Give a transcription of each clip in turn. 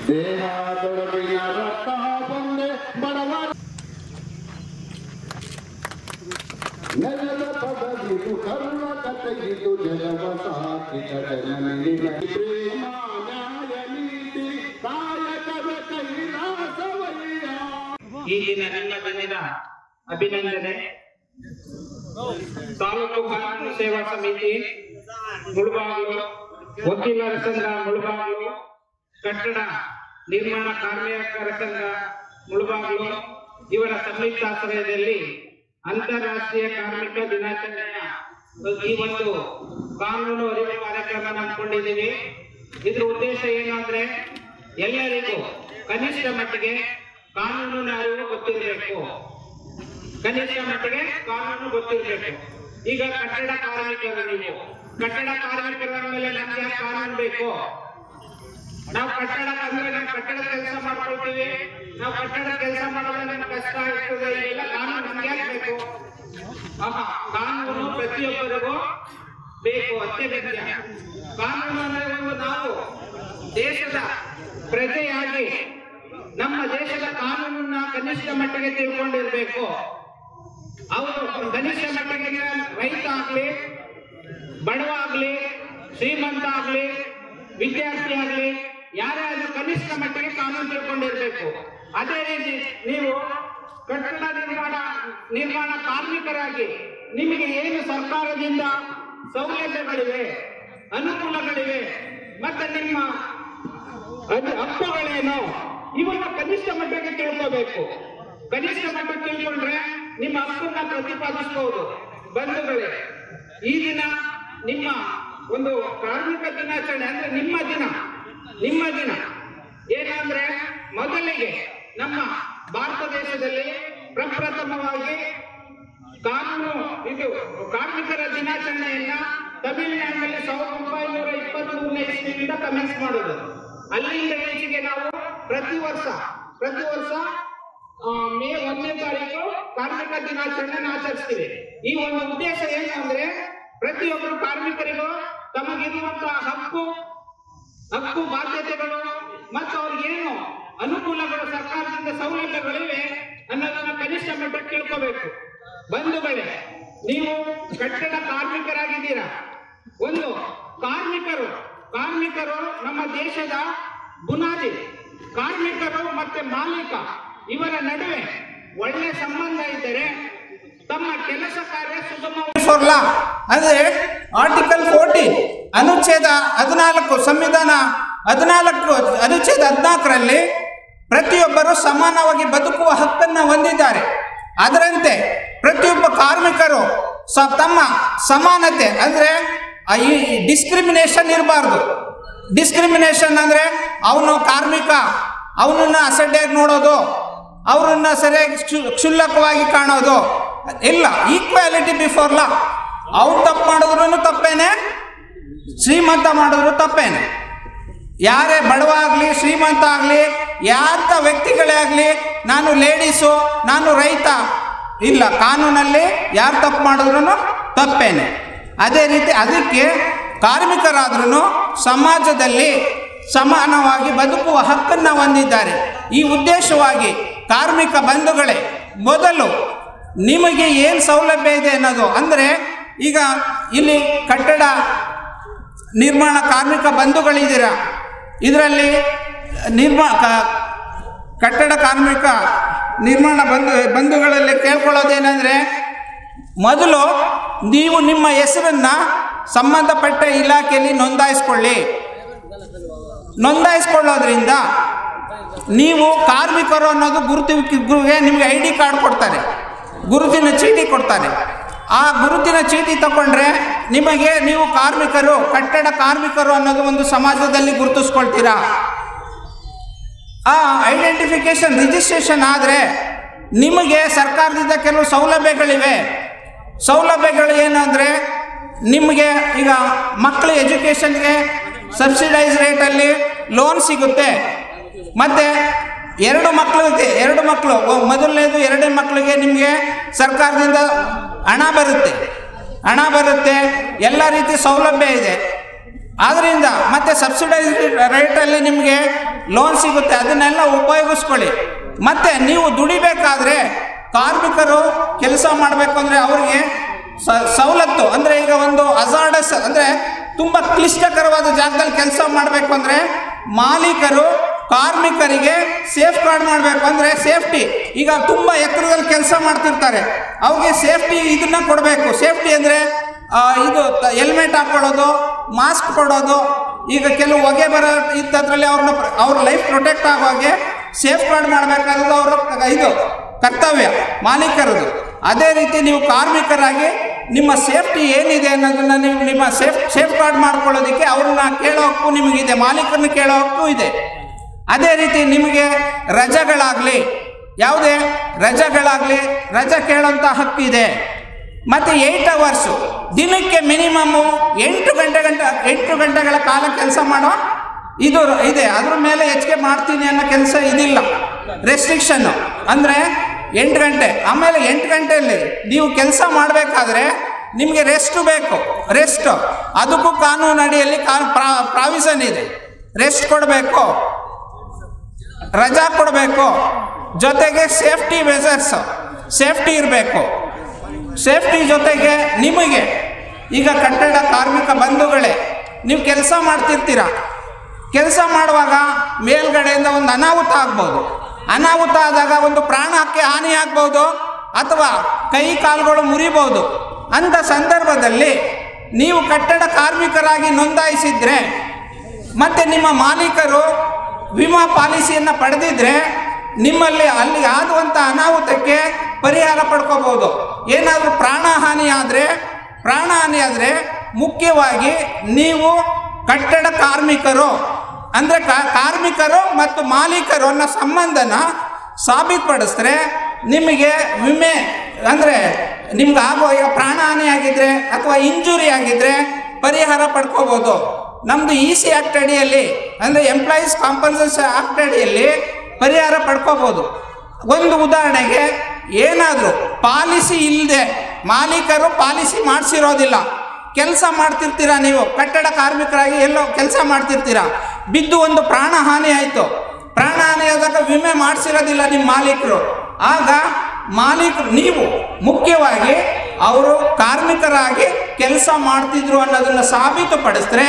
ದೇಹ ತೊಡಗಿನ ರಕ್ತ ಬಂದೆ ಬಡವರ ನೆಲದ ಪದವಿದು ಕರುಣ ಕಥೆಗಿದು ಜನವ ಸಾಕಿದ ಜನನಿನ ಪ್ರೇಮ ನ್ಯಾಯ ನೀತಿ ಕಾಯಕದ ಕೈಲಾಸವಯ್ಯ ಈ ದಿನ ನಿಮ್ಮ ದಿನದ ಅಭಿನಂದನೆ ತಾಲೂಕು ಕಾನೂನು ಸೇವಾ ಸಮಿತಿ ಮುಳುಬಾಗಿಲು ವಕೀಲರ ಸಂಘ ಮುಳುಬಾಗಿಲು ಕಟ್ಟಡ ನಿರ್ಮಾಣ ಕಾರ್ಮಿಕರ ಸಂಘ ಮುಳುಬಾಗಿಲು ಇವರ ಸಂಯುಕ್ತ ಆಶ್ರಯದಲ್ಲಿ ಅಂತಾರಾಷ್ಟ್ರೀಯ ಕಾರ್ಮಿಕ ದಿನಾಚರಣೆಯ ಈ ಒಂದು ಕಾನೂನು ಅರಿವು ಕಾರ್ಯಕ್ರಮ ಹಮ್ಮಿಕೊಂಡಿದ್ದೀವಿ ಇದ್ರ ಉದ್ದೇಶ ಏನು ಅಂದ್ರೆ ಎಲ್ಲರಿಗೂ ಕನಿಷ್ಠ ಮಟ್ಟಿಗೆ ಕಾನೂನಿನ ಅರಿವು ಗೊತ್ತಿರಬೇಕು ಕನಿಷ್ಠ ಮಟ್ಟಿಗೆ ಕಾನೂನು ಗೊತ್ತಿರಬೇಕು ಈಗ ಕಟ್ಟಡ ಕಾರ್ಮಿಕರು ನೀವು ಕಟ್ಟಡ ಕಾರ್ಮಿಕರ ಮೇಲೆ ನಮ್ಗೆ ಯಾಕೆ ಕಾನೂನು ಬೇಕು ನಾವು ಕಟ್ಟಡ ಅಂದ್ರೆ ನಾವು ಕಟ್ಟಡ ಕೆಲಸ ಮಾಡ್ಕೊಳ್ತೀವಿ ನಾವು ಕಟ್ಟಡ ಕೆಲಸ ಮಾಡಿದ್ರೆ ನಮ್ಗೆ ಕಷ್ಟ ಆಗ್ತದೆ ಇಲ್ಲ ಕಾನೂನು ನಮ್ಗೆ ಯಾಕೆ ಬೇಕು ಆಹಾ, ಕಾನೂನು ಪ್ರತಿಯೊಬ್ಬರಿಗೂ ಬೇಕು ಅತ್ಯಗತ್ಯ ಕಾನೂನು ಅಂದ್ರೆ ಒಂದು ನಾವು ದೇಶದ ಪ್ರಜೆಯಾಗಿ ನಮ್ಮ ದೇಶದ ಕಾನೂನನ್ನ ಕನಿಷ್ಠ ಮಟ್ಟಿಗೆ ತಿಳ್ಕೊಂಡಿರ್ಬೇಕು ಅವರು ಕನಿಷ್ಠ ಮಟ್ಟಿಗೆ ರೈತ ಆಗ್ಲಿ ಬಡವ ಆಗ್ಲಿ ಶ್ರೀಮಂತ ಆಗ್ಲಿ ವಿದ್ಯಾರ್ಥಿ ಆಗ್ಲಿ ಯಾರೇ ಆದ್ರೂ ಕನಿಷ್ಠ ಮಟ್ಟಿಗೆ ಕಾನೂನು ತಿಳ್ಕೊಂಡಿರ್ಬೇಕು ಅದೇ ರೀತಿ ನೀವು ಕಟ್ಟಡ ನಿರ್ಮಾಣ ನಿರ್ಮಾಣ ಕಾರ್ಮಿಕರಾಗಿ ನಿಮಗೆ ಏನು ಸರ್ಕಾರದಿಂದ ಸೌಲಭ್ಯಗಳಿವೆ ಅನುಕೂಲಗಳಿವೆ ಮತ್ತೆ ನಿಮ್ಮ ಅದ್- ಹಕ್ಕುಗಳೇನು ಇವನ್ನ ಕನಿಷ್ಠ ಮಟ್ಟಿಗೆ ತಿಳ್ಕೋಬೇಕು ಕನಿಷ್ಠ ಮಟ್ಟಿಗೆ ತಿಳ್ಕೊಂಡ್ರೆ ನಿಮ್ಮ ಹಕ್ಕನ್ನ ಪ್ರತಿಪಾದಿಸಬಹುದು ಬಂಧುಗಳೇ ಈ ದಿನ ನಿಮ್ಮ ಒಂದು ಕಾರ್ಮಿಕ ದಿನಾಚರಣೆ ಅಂದ್ರೆ ನಿಮ್ಮ ದಿನ ನಿಮ್ಮ ದಿನ ಏನಂದ್ರೆ ಮೊದಲಿಗೆ ನಮ್ಮ ಭಾರತ ದೇಶದಲ್ಲಿ ಪ್ರಪ್ರಥಮವಾಗಿ ಕಾನೂನು ಇದು ಕಾರ್ಮಿಕರ ದಿನಾಚರಣೆಯನ್ನ ತಮಿಳುನಾಡಿನಲ್ಲಿ ಸಾವಿರದ ಒಂಬೈನೂರ ಇಪ್ಪತ್ತ್ ಮೂರನೇ ಇಸ್ವಿಯಿಂದ ಕಮೆನ್ಸ್ ಮಾಡೋದು ಅಲ್ಲಿಂದ ಈಚೆಗೆ ನಾವು ಪ್ರತಿ ವರ್ಷ ಪ್ರತಿ ವರ್ಷ ಆ, ಮೇ ಒಂದನೇ ತಾರೀಕು ಕಾರ್ಮಿಕ ದಿನಾಚರಣೆ ಆಚರಿಸ್ತೀವಿ ಈ ಒಂದು ಉದ್ದೇಶ ಏನು ಅಂದ್ರೆ ಪ್ರತಿಯೊಬ್ಬರು ಕಾರ್ಮಿಕರಿಗೂ ತಮಗಿರುವಂತಹ ಹಕ್ಕು ಹಕ್ಕು ಬಾಧ್ಯತೆಗಳು ಮತ್ತು ಅವ್ರಿಗೇನು ಅನುಕೂಲಗಳು ಸರ್ಕಾರದಿಂದ ಸೌಲಭ್ಯಗಳಿವೆ ಅನ್ನೋದನ್ನ ಕನಿಷ್ಠ ಮಟ್ಟಕ್ಕೆ ತಿಳ್ಕೋಬೇಕು ಬಂಧುಗಳೇ ನೀವು ಕಟ್ಟಡ ಕಾರ್ಮಿಕರಾಗಿದ್ದೀರಾ ಒಂದು ಕಾರ್ಮಿಕರು ಕಾರ್ಮಿಕರು ನಮ್ಮ ದೇಶದ ಬುನಾದಿ ಕಾರ್ಮಿಕರು ಮತ್ತೆ ಮಾಲೀಕ ಇವರ ನಡುವೆ ಒಳ್ಳೆ ಸಂಬಂಧ ಇದ್ದರೆ ತಮ್ಮ ಕೆಲಸ ಕಾರ್ಯ ಸುಗಮ ಫಾರ್ ಲಾ ಅಂದ್ರೆ ಆರ್ಟಿಕಲ್ ಫೋರ್ಟೀನ್ ಅನುಚ್ಛೇದ ಹದಿನಾಲ್ಕು ಸಂವಿಧಾನ ಹದಿನಾಲ್ಕು ಅನುಚ್ಛೇದ ಹದಿನಾಲ್ಕರಲ್ಲಿ ಪ್ರತಿಯೊಬ್ಬರು ಸಮಾನವಾಗಿ ಬದುಕುವ ಹಕ್ಕನ್ನು ಹೊಂದಿದ್ದಾರೆ ಅದರಂತೆ ಪ್ರತಿಯೊಬ್ಬ ಕಾರ್ಮಿಕರು ಸ ತಮ್ಮ ಸಮಾನತೆ ಅಂದರೆ ಈ ಡಿಸ್ಕ್ರಿಮಿನೇಷನ್ ಇರಬಾರ್ದು ಡಿಸ್ಕ್ರಿಮಿನೇಷನ್ ಅಂದರೆ ಅವನು ಕಾರ್ಮಿಕ ಅವನನ್ನು ಅಸಡ್ಡೆಯಾಗಿ ನೋಡೋದು ಅವರನ್ನ ಸರಿಯಾಗಿ ಕ್ಷು- ಕ್ಷುಲ್ಲಕವಾಗಿ ಕಾಣೋದು ಇಲ್ಲ ಈಕ್ವಾಲಿಟಿ ಬಿಫೋರ್ ಲಾ ಅವ್ರು ತಪ್ಪು ಮಾಡಿದ್ರು ತಪ್ಪೇನೆ ಶ್ರೀಮಂತ ಮಾಡಿದ್ರು ತಪ್ಪೇನೆ ಯಾರೇ ಬಡವ ಆಗಲಿ ಶ್ರೀಮಂತ ಆಗಲಿ ಯಾರ ವ್ಯಕ್ತಿಗಳೇ ಆಗಲಿ ನಾನು ಲೇಡೀಸು ನಾನು ರೈತ ಇಲ್ಲ ಕಾನೂನಲ್ಲಿ ಯಾರು ತಪ್ಪು ಮಾಡಿದ್ರು ತಪ್ಪೇನೆ ಅದೇ ರೀತಿ ಅದಕ್ಕೆ ಕಾರ್ಮಿಕರಾದ್ರೂ ಸಮಾಜದಲ್ಲಿ ಸಮಾನವಾಗಿ ಬದುಕುವ ಹಕ್ಕನ್ನು ಹೊಂದಿದ್ದಾರೆ ಈ ಉದ್ದೇಶವಾಗಿ ಕಾರ್ಮಿಕ ಬಂಧುಗಳೇ ಮೊದಲು ನಿಮಗೆ ಏನು ಸೌಲಭ್ಯ ಇದೆ ಅನ್ನೋದು ಅಂದರೆ ಈಗ ಇಲ್ಲಿ ಕಟ್ಟಡ ನಿರ್ಮಾಣ ಕಾರ್ಮಿಕ ಬಂಧುಗಳಿದ್ದೀರಾ ಇದರಲ್ಲಿ ನಿರ್ಮಾ ಕ- ಕಟ್ಟಡ ಕಾರ್ಮಿಕ ನಿರ್ಮಾಣ ಬಂಧು ಬಂಧುಗಳಲ್ಲಿ ಕೇಳ್ಕೊಳ್ಳೋದೇನೆಂದರೆ ಮೊದಲು ನೀವು ನಿಮ್ಮ ಹೆಸರನ್ನು ಸಂಬಂಧಪಟ್ಟ ಇಲಾಖೆಯಲ್ಲಿ ನೋಂದಾಯಿಸ್ಕೊಳ್ಳಿ ನೋಂದಾಯಿಸ್ಕೊಳ್ಳೋದ್ರಿಂದ ನೀವು ಕಾರ್ಮಿಕರು ಅನ್ನೋದು ಗುರುತಿಗೆ ನಿಮಗೆ ಐ ಡಿ ಕಾರ್ಡ್ ಕೊಡ್ತಾರೆ ಗುರುತಿನ ಚೀಟಿ ಕೊಡ್ತಾರೆ ಆ ಗುರುತಿನ ಚೀಟಿ ತಗೊಂಡ್ರೆ ನಿಮಗೆ ನೀವು ಕಾರ್ಮಿಕರು ಕಟ್ಟಡ ಕಾರ್ಮಿಕರು ಅನ್ನೋದು ಒಂದು ಸಮಾಜದಲ್ಲಿ ಗುರುತಿಸ್ಕೊಳ್ತೀರಾ ಆ ಐಡೆಂಟಿಫಿಕೇಶನ್ ರಿಜಿಸ್ಟ್ರೇಷನ್ ಆದರೆ ನಿಮಗೆ ಸರ್ಕಾರದಿಂದ ಕೆಲವು ಸೌಲಭ್ಯಗಳಿವೆ ಸೌಲಭ್ಯಗಳು ಏನು ಅಂದರೆ ನಿಮಗೆ ಈಗ ಮಕ್ಕಳ ಎಜುಕೇಷನ್ಗೆ ಸಬ್ಸಿಡೈಸ್ ರೇಟಲ್ಲಿ ಲೋನ್ ಸಿಗುತ್ತೆ ಮತ್ತು ಎರಡು ಮಕ್ಕಳಿಗೆ ಎರಡು ಮಕ್ಕಳು ಒ- ಮೊದಲನೇದು ಎರಡನೇ ಮಕ್ಕಳಿಗೆ ನಿಮಗೆ ಸರ್ಕಾರದಿಂದ ಹಣ ಬರುತ್ತೆ ಹಣ ಬರುತ್ತೆ ಎಲ್ಲ ರೀತಿ ಸೌಲಭ್ಯ ಇದೆ ಆದ್ದರಿಂದ ಮತ್ತೆ ಸಬ್ಸಿಡೈಸ್ ರೇಟಲ್ಲಿ ನಿಮಗೆ ಲೋನ್ ಸಿಗುತ್ತೆ ಅದನ್ನೆಲ್ಲ ಉಪಯೋಗಿಸ್ಕೊಳ್ಳಿ ಮತ್ತೆ ನೀವು ದುಡಿಬೇಕಾದ್ರೆ ಕಾರ್ಮಿಕರು ಕೆಲಸ ಮಾಡಬೇಕು ಅಂದರೆ ಅವರಿಗೆ ಸ- ಸವಲತ್ತು ಅಂದರೆ ಈಗ ಒಂದು ಅಜಾರ್ಡಸ್ ಅಂದರೆ ತುಂಬ ಕ್ಲಿಷ್ಟಕರವಾದ ಜಾಗದಲ್ಲಿ ಕೆಲಸ ಮಾಡಬೇಕು ಅಂದರೆ ಮಾಲೀಕರು ಕಾರ್ಮಿಕರಿಗೆ ಸೇಫ್ ಗಾರ್ಡ್ ಮಾಡಬೇಕು ಅಂದರೆ ಸೇಫ್ಟಿ ಈಗ ತುಂಬ ಎತ್ತರದಲ್ಲಿ ಕೆಲಸ ಮಾಡ್ತಿರ್ತಾರೆ ಅವ್ರಿಗೆ ಸೇಫ್ಟಿ ಇದನ್ನ ಕೊಡಬೇಕು ಸೇಫ್ಟಿ ಅಂದರೆ ಇದು ಹೆಲ್ಮೆಟ್ ಹಾಕೊಳ್ಳೋದು ಮಾಸ್ಕ್ ಕೊಡೋದು ಈಗ ಕೆಲವು ಹೊಗೆ ಬರೋ ಇದ್ದದ್ರಲ್ಲಿ ಅವ್ರನ್ನ ಅವ್ರ ಲೈಫ್ ಪ್ರೊಟೆಕ್ಟ್ ಆಗೋ ಹಾಗೆ ಸೇಫ್ ಗಾರ್ಡ್ ಮಾಡಬೇಕಾದದ್ದು ಅವರ ಇದು ಕರ್ತವ್ಯ ಮಾಲೀಕರದು ಅದೇ ರೀತಿ ನೀವು ಕಾರ್ಮಿಕರಾಗಿ ನಿಮ್ಮ ಸೇಫ್ಟಿ ಏನಿದೆ ಅನ್ನೋದನ್ನ ನೀವು ನಿಮ್ಮ ಸೇಫ್ ಸೇಫ್ ಗಾರ್ಡ್ ಮಾಡ್ಕೊಳ್ಳೋದಕ್ಕೆ ಅವ್ರನ್ನ ಕೇಳೋ ಹಕ್ಕು ನಿಮಗಿದೆ ಮಾಲೀಕರನ್ನ ಕೇಳೋ ಹಕ್ಕು ಇದೆ ಅದೇ ರೀತಿ ನಿಮಗೆ ರಜೆಗಳಾಗಲಿ ಯಾವುದೇ ರಜೆಗಳಾಗಲಿ ರಜೆ ಕೇಳೋಂಥ ಹಕ್ಕಿದೆ ಮತ್ತು ಏಯ್ಟ್ ಅವರ್ಸು ದಿನಕ್ಕೆ ಮಿನಿಮಮ್ಮು ಎಂಟು ಗಂಟೆ ಗಂಟ ಎಂಟು ಗಂಟೆಗಳ ಕಾಲ ಕೆಲಸ ಮಾಡೋ ಇದು ಇದೆ ಅದ್ರ ಮೇಲೆ ಹೆಚ್ಚಿಗೆ ಮಾಡ್ತೀನಿ ಅನ್ನೋ ಕೆಲಸ ಇದಿಲ್ಲ ರೆಸ್ಟ್ರಿಕ್ಷನ್ನು ಅಂದರೆ ಎಂಟು ಗಂಟೆ ಆಮೇಲೆ ಎಂಟು ಗಂಟೆಯಲ್ಲಿ ನೀವು ಕೆಲಸ ಮಾಡಬೇಕಾದ್ರೆ ನಿಮಗೆ ರೆಸ್ಟ್ ಬೇಕು ರೆಸ್ಟ್ ಅದಕ್ಕೂ ಕಾನೂನು ಅಡಿಯಲ್ಲಿ ಕಾ ಪ್ರಾವಿಷನ್ ಇದೆ ರೆಸ್ಟ್ ಕೊಡಬೇಕು ರಜಾ ಕೊಡಬೇಕು ಜೊತೆಗೆ ಸೇಫ್ಟಿ ಮೆಸರ್ಸ್ ಸೇಫ್ಟಿ ಇರಬೇಕು ಸೇಫ್ಟಿ ಜೊತೆಗೆ ನಿಮಗೆ ಈಗ ಕಟ್ಟಡ ಕಾರ್ಮಿಕ ಬಂಧುಗಳೇ ನೀವು ಕೆಲಸ ಮಾಡ್ತಿರ್ತೀರ ಕೆಲಸ ಮಾಡುವಾಗ ಮೇಲ್ಗಡೆಯಿಂದ ಒಂದು ಅನಾಹುತ ಆಗ್ಬೋದು ಅನಾಹುತ ಆದಾಗ ಒಂದು ಪ್ರಾಣಕ್ಕೆ ಹಾನಿ ಆಗ್ಬೋದು ಅಥವಾ ಕೈ ಕಾಲುಗಳು ಮುರಿಬೋದು ಅಂಥ ಸಂದರ್ಭದಲ್ಲಿ ನೀವು ಕಟ್ಟಡ ಕಾರ್ಮಿಕರಾಗಿ ನೋಂದಾಯಿಸಿದ್ರೆ ಮತ್ತು ನಿಮ್ಮ ಮಾಲೀಕರು ವಿಮಾ ಪಾಲಿಸಿಯನ್ನು ಪಡೆದಿದ್ರೆ ನಿಮ್ಮಲ್ಲಿ ಅಲ್ಲಿ ಆಗುವಂಥ ಅನಾಹುತಕ್ಕೆ ಪರಿಹಾರ ಪಡ್ಕೋಬಹುದು ಏನಾದರೂ ಪ್ರಾಣಹಾನಿ ಆದರೆ ಪ್ರಾಣಹಾನಿ ಆದರೆ ಮುಖ್ಯವಾಗಿ ನೀವು ಕಟ್ಟಡ ಕಾರ್ಮಿಕರು ಅಂದರೆ ಕಾರ್ಮಿಕರು ಮತ್ತು ಮಾಲೀಕರು ಅನ್ನೋ ಸಂಬಂಧನ ಸಾಬೀತುಪಡಿಸಿದ್ರೆ ನಿಮಗೆ ವಿಮೆ ಅಂದರೆ ನಿಮ್ಗೆ ಆಗೋ ಈಗ ಪ್ರಾಣಹಾನಿ ಆಗಿದ್ರೆ ಅಥವಾ ಇಂಜುರಿ ಆಗಿದ್ರೆ ಪರಿಹಾರ ಪಡ್ಕೋಬೋದು ನಮ್ಮದು ಇ ಸಿ ಆ್ಯಕ್ಟ್ ಅಡಿಯಲ್ಲಿ ಅಂದರೆ ಎಂಪ್ಲಾಯೀಸ್ ಕಾಂಪನ್ಸೇಷನ್ ಆ್ಯಕ್ಟ್ ಅಡಿಯಲ್ಲಿ ಪರಿಹಾರ ಪಡ್ಕೋಬೋದು ಒಂದು ಉದಾಹರಣೆಗೆ ಏನಾದರೂ ಪಾಲಿಸಿ ಇಲ್ಲದೆ ಮಾಲೀಕರು ಪಾಲಿಸಿ ಮಾಡಿಸಿರೋದಿಲ್ಲ ಕೆಲಸ ಮಾಡ್ತಿರ್ತೀರಾ ನೀವು ಕಟ್ಟಡ ಕಾರ್ಮಿಕರಾಗಿ ಎಲ್ಲೋ ಕೆಲಸ ಮಾಡ್ತಿರ್ತೀರಾ ಬಿದ್ದು ಒಂದು ಪ್ರಾಣ ಹಾನಿ ಆಯಿತು ಪ್ರಾಣ ಹಾನಿ ಆದಾಗ ವಿಮೆ ಮಾಡಿಸಿರೋದಿಲ್ಲ ನಿಮ್ಮ ಮಾಲೀಕರು ಆಗ ಮಾಲೀಕರು ನೀವು ಮುಖ್ಯವಾಗಿ ಅವರು ಕಾರ್ಮಿಕರಾಗಿ ಕೆಲಸ ಮಾಡ್ತಿದ್ರು ಅನ್ನೋದನ್ನು ಸಾಬೀತುಪಡಿಸಿದ್ರೆ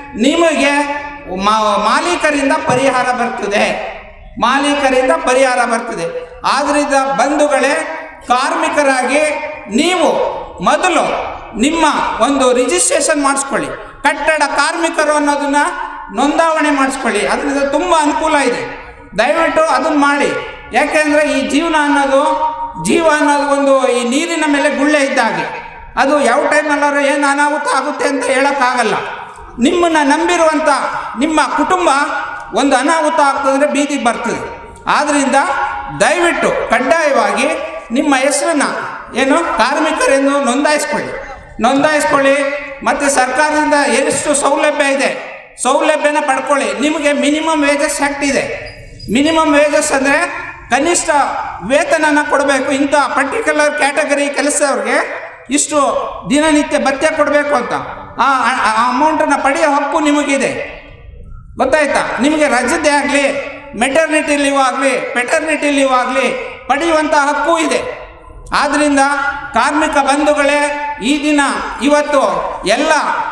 ನಿಮಗೆ ಮಾ- ಮಾಲೀಕರಿಂದ ಪರಿಹಾರ ಬರ್ತದೆ ಮಾಲೀಕರಿಂದ ಪರಿಹಾರ ಬರ್ತದೆ ಆದ್ರಿಂದ ಬಂಧುಗಳೇ ಕಾರ್ಮಿಕರಾಗಿ ನೀವು ಮೊದಲು ನಿಮ್ಮ ಒಂದು ರಿಜಿಸ್ಟ್ರೇಷನ್ ಮಾಡಿಸ್ಕೊಳ್ಳಿ ಕಟ್ಟಡ ಕಾರ್ಮಿಕರು ಅನ್ನೋದನ್ನ ನೋಂದಾವಣೆ ಮಾಡಿಸ್ಕೊಳ್ಳಿ ಅದರಿಂದ ತುಂಬ ಅನುಕೂಲ ಇದೆ ದಯವಿಟ್ಟು ಅದನ್ನು ಮಾಡಿ ಯಾಕೆಂದರೆ ಈ ಜೀವನ ಅನ್ನೋದು ಜೀವ ಅನ್ನೋದು ಒಂದು ಈ ನೀರಿನ ಮೇಲೆ ಗುಳ್ಳೆ ಇದ್ದಾಗೆ ಅದು ಯಾವ ಟೈಮಲ್ಲಾದ್ರೂ ಏನು ಅನಾಹುತ ಆಗುತ್ತೆ ಅಂತ ಹೇಳೋಕ್ಕಾಗಲ್ಲ ನಿಮ್ಮನ್ನು ನಂಬಿರುವಂಥ ನಿಮ್ಮ ಕುಟುಂಬ ಒಂದು ಅನಾಹುತ ಆಗ್ತದಂದ್ರೆ ಬೀದಿಗೆ ಬರ್ತದೆ ಆದ್ದರಿಂದ ದಯವಿಟ್ಟು ಕಡ್ಡಾಯವಾಗಿ ನಿಮ್ಮ ಹೆಸರನ್ನ ಏನು ಕಾರ್ಮಿಕರೆಂದು ನೋಂದಾಯಿಸ್ಕೊಳ್ಳಿ ನೋಂದಾಯಿಸ್ಕೊಳ್ಳಿ ಮತ್ತು ಸರ್ಕಾರದಿಂದ ಎಷ್ಟು ಸೌಲಭ್ಯ ಇದೆ ಸೌಲಭ್ಯನ ಪಡ್ಕೊಳ್ಳಿ ನಿಮಗೆ ಮಿನಿಮಮ್ ವೇಜಸ್ ಆ್ಯಕ್ಟ್ ಇದೆ ಮಿನಿಮಮ್ ವೇಜಸ್ ಅಂದರೆ ಕನಿಷ್ಠ ವೇತನನ ಕೊಡಬೇಕು ಇಂಥ ಪರ್ಟಿಕ್ಯುಲರ್ ಕ್ಯಾಟಗರಿ ಕೆಲಸದವ್ರಿಗೆ ಇಷ್ಟು ದಿನನಿತ್ಯ ಭತ್ಯೆ ಕೊಡಬೇಕು ಅಂತ ಆ ಅಮೌಂಟನ್ನು ಪಡೆಯೋ ಹಕ್ಕು ನಿಮಗಿದೆ ಗೊತ್ತಾಯ್ತಾ ನಿಮಗೆ ರಜದೇ ಆಗಲಿ ಮೆಟರ್ನಿಟಿ ಲೀವ್ ಆಗಲಿ ಪೆಟರ್ನಿಟಿ ಲೀವ್ ಆಗಲಿ ಪಡೆಯುವಂಥ ಹಕ್ಕು ಇದೆ ಆದ್ದರಿಂದ ಕಾರ್ಮಿಕ ಬಂಧುಗಳೇ ಈ ದಿನ ಇವತ್ತು ಎಲ್ಲ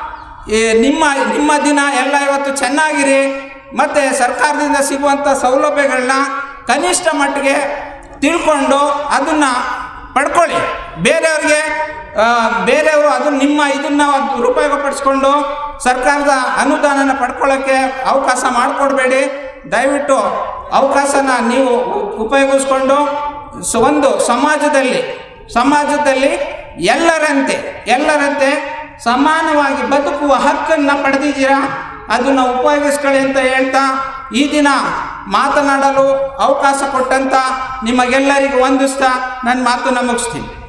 ಈ ನಿಮ್ಮ ನಿಮ್ಮ ದಿನ ಎಲ್ಲ ಇವತ್ತು ಚೆನ್ನಾಗಿರಿ ಮತ್ತು ಸರ್ಕಾರದಿಂದ ಸಿಗುವಂಥ ಸೌಲಭ್ಯಗಳನ್ನ ಕನಿಷ್ಠ ಮಟ್ಟಿಗೆ ತಿಳ್ಕೊಂಡು ಅದನ್ನು ಪಡ್ಕೊಳ್ಳಿ ಬೇರೆಯವ್ರಿಗೆ ಆ, ಬೇರೆಯವರು ಅದು ನಿಮ್ಮ ಇದನ್ನು ದುರುಪಯೋಗಪಡಿಸ್ಕೊಂಡು ಸರ್ಕಾರದ ಅನುದಾನನ ಪಡ್ಕೊಳ್ಳೋಕ್ಕೆ ಅವಕಾಶ ಮಾಡಿಕೊಡ್ಬೇಡಿ ದಯವಿಟ್ಟು ಅವಕಾಶನ ನೀವು ಉ- ಉಪಯೋಗಿಸ್ಕೊಂಡು ಸ- ಒಂದು ಸಮಾಜದಲ್ಲಿ ಸಮಾಜದಲ್ಲಿ ಎಲ್ಲರಂತೆ ಎಲ್ಲರಂತೆ ಸಮಾನವಾಗಿ ಬದುಕುವ ಹಕ್ಕನ್ನು ಪಡೆದಿದ್ದೀರಾ ಅದನ್ನು ಉಪಯೋಗಿಸ್ಕೊಳ್ಳಿ ಅಂತ ಹೇಳ್ತಾ ಈ ದಿನ ಮಾತನಾಡಲು ಅವಕಾಶ ಕೊಟ್ಟಂತ ನಿಮಗೆಲ್ಲರಿಗೂ ವಂದಿಸ್ತಾ ನನ್ನ ಮಾತನ್ನು ಮುಗಿಸ್ತೀನಿ